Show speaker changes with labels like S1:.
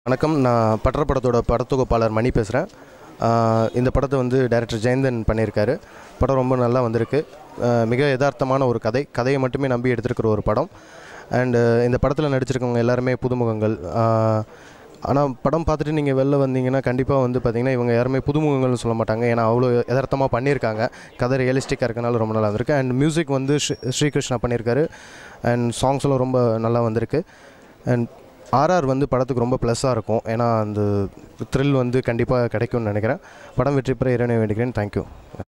S1: வணக்கம் நான் பட்டற படத்தோட படத்தொகுப்பாளர் மணி பேசுகிறேன் இந்த படத்தை வந்து டைரக்டர் ஜெயந்தன் பண்ணியிருக்காரு படம் ரொம்ப நல்லா வந்திருக்கு ஆஹ் மிக யதார்த்தமான ஒரு கதை கதையை மட்டுமே நம்பி எடுத்திருக்கிற ஒரு படம் அண்டு இந்த படத்தில் நடிச்சிருக்கவங்க எல்லாருமே புதுமுகங்கள் ஆனால் படம் பார்த்துட்டு நீங்கள் வெளில வந்தீங்கன்னா கண்டிப்பாக வந்து பார்த்தீங்கன்னா இவங்க யாருமே புதுமுகங்கள்னு சொல்ல மாட்டாங்க ஏன்னா அவ்வளோ யதார்த்தமாக பண்ணியிருக்காங்க கதை ரியலிஸ்டிக்காக இருக்கனால ரொம்ப நல்லா வந்திருக்கு அண்ட் மியூசிக் வந்து ஸ்ரீ ஸ்ரீகிருஷ்ணா பண்ணியிருக்காரு அண்ட் சாங்ஸ்லாம் ரொம்ப நல்லா வந்திருக்கு அண்ட் ஆர்ஆர் வந்து படத்துக்கு ரொம்ப ப்ளஸ்ஸாக இருக்கும் ஏன்னா அந்த த்ரில் வந்து கண்டிப்பாக கிடைக்கும்னு நினைக்கிறேன் படம் வெற்றி பெற இறைவனை வேண்டிக்கிறேன் தேங்க்யூ